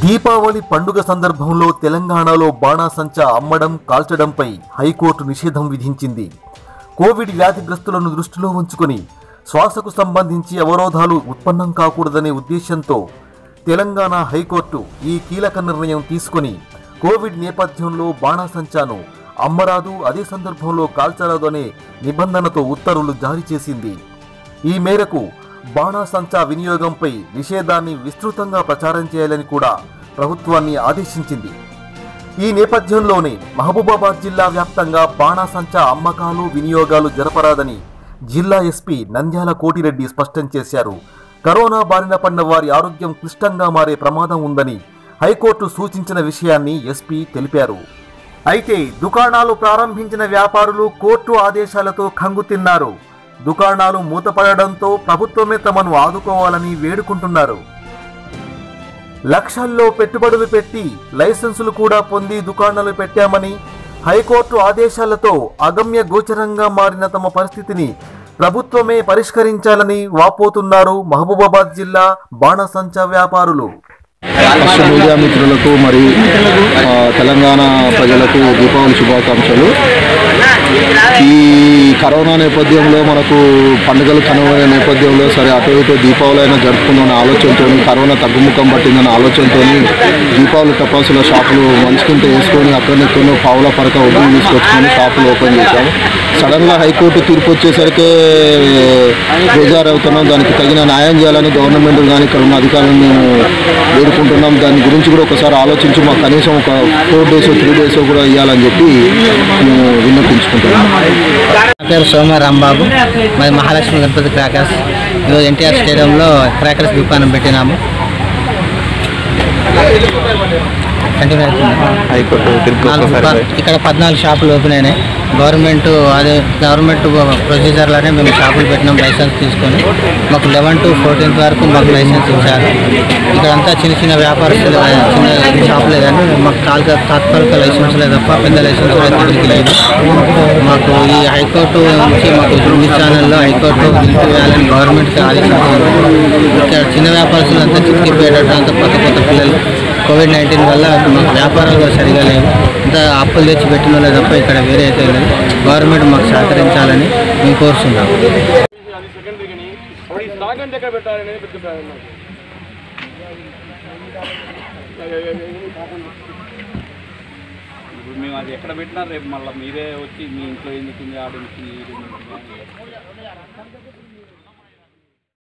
దీపావళి పండుగ సందర్భంలో తెలంగాణలో బాణాసంచా అమ్మడం కాల్చడంపై హైకోర్టు నిషేధం విధించింది కోవిడ్ వ్యాధిగ్రస్తులను దృష్టిలో ఉంచుకొని శ్వాసకు సంబంధించి అవరోధాలు ఉత్పన్నం కాకూడదనే ఉద్దేశంతో తెలంగాణ హైకోర్టు ఈ కీలక నిర్ణయం తీసుకొని కోవిడ్ నేపథ్యంలో బాణాసంచాను అమ్మరాదు అదే సందర్భంలో కాల్చరాదు అనే నిబంధనతో ఉత్తర్వులు జారీ చేసింది ఈ మేరకు బాణాసంచా వినియోగంపై నిషేధాన్ని విస్తృతంగా ప్రచారం చేయాలని కూడా ప్రభుత్వాన్ని ఆదేశించింది ఈ నేపథ్యంలోనే మహబూబాబాద్ జిల్లా వ్యాప్తంగా బాణాసంచా అమ్మకాలు వినియోగాలు జరపరాదని జిల్లా ఎస్పీ నంద్యాల కోటిరెడ్డి స్పష్టం చేశారు కరోనా బారిన పడిన వారి ఆరోగ్యం క్లిష్టంగా మారే ప్రమాదం ఉందని హైకోర్టు సూచించిన విషయాన్ని ఎస్పీ తెలిపారు అయితే దుకాణాలు ప్రారంభించిన వ్యాపారులు కోర్టు ఆదేశాలతో కంగుతిన్నారు దుకాణాలు మూతపడడంతో ప్రభుత్వమే తమను ఆదుకోవాలని వేడుకుంటున్నారు లక్షల్లో పెట్టుబడులు పెట్టి లైసెన్సులు కూడా పొంది దుకాణాలు పెట్టామని హైకోర్టు ఆదేశాలతో అగమ్య గోచరంగా మారిన తమ పరిస్థితిని ప్రభుత్వమే పరిష్కరించాలని వాపోతున్నారు మహబూబాబాద్ జిల్లా బాణసంచా వ్యాపారులు ఫస్ట్ మీడియా మిత్రులకు మరి ఆ, తెలంగాణ ప్రజలకు దీపావళి శుభాకాంక్షలు ఈ కరోనా నేపథ్యంలో మనకు పండుగలు కనుగొనే నేపథ్యంలో సరే అటు ఇటు దీపావళి అయినా జరుపుకుందామనే ఆలోచనతో కరోనా తగ్గుముఖం పట్టిందన్న ఆలోచనతో దీపావళి టపాసుల షాపులు మంచుకుంటే వేసుకొని అక్కడెక్కడో పావుల పరక వడ్డీ తీసుకొచ్చుకొని షాపులు ఓపెన్ చేశాము సడన్గా హైకోర్టు తీర్పు వచ్చేసరికి అవుతున్నాం దానికి తగిన న్యాయం చేయాలని గవర్నమెంట్ కానీ ఇక్కడ ఉన్న అధికారులను మేము వేడుకుంటున్నాం దాని గురించి కూడా ఒకసారి ఆలోచించి మాకు కనీసం ఒక ఫోర్ డేస్ త్రీ డేస్ కూడా ఇవ్వాలని చెప్పి మేము విన్నపించుకుంటున్నాం నా పేరు సోమ రాంబాబు మాది మహాలక్ష్మి గణపతి క్రాకర్స్ ఈరోజు ఎన్టీఆర్ స్టేడియంలో క్రాకర్స్ దుకాణం పెట్టినాము కంటిన్యూ అవుతుంది హైకోర్టు తీర్పు నాలుగు దుకా- ఇక్కడ పద్నాలుగు షాపులు ఓపెన్ అయినాయి గవర్నమెంట్ అదే గవర్నమెంట్ ప్రొసీజర్లోనే మేము షాపులు పెట్టినాం లైసెన్స్ తీసుకొని మాకు లెవెన్ టు ఫోర్టీన్త్ వరకు మాకు లైసెన్స్ ఇచ్చారు ఇక్కడ అంతా చిన్న చిన్న వ్యాపారస్తులు చిన్న షాపులే కానీ మాకు తాల్కా తాత్కాలిక లైసెన్స్లే తప్ప పెద్ద లైసెన్స్ దగ్గరికి లేదు మాకు ఈ హైకోర్టు నుంచి మాకు న్యూస్ ఛానల్లో హైకోర్టు నిలిపివేయాలని గవర్నమెంట్కి ఆదేశించారు ఇక్కడ చిన్న వ్యాపారస్తులు అంతా చితికిపోయేటట్టు అంత కొత్త కొత్త పిల్లలు కోవిడ్ నైన్టీన్ వల్ల మాకు వ్యాపారాలు కూడా సరిగా లేవు ఇంత అప్పులు తెచ్చి పెట్టిన వాళ్ళే తప్ప ఇక్కడ వేరే అయితే లేదు గవర్నమెంట్ మాకు సహకరించాలని మేము కోరుతున్నాము అది సెకండరీ కానీ అప్పుడు ఈ స్టాక్ అంటే ఎక్కడ పెట్టాలనేది పెద్ద ప్రాబ్లం నాకు ఇప్పుడు మేము అది ఎక్కడ పెట్టినా రేపు మళ్ళీ మీరే వచ్చి మీ ఇంట్లో ఎందుకు ఉంది ఆడ ఎందుకు ఉంది, ఈడ ఎందుకు ఉంది అని.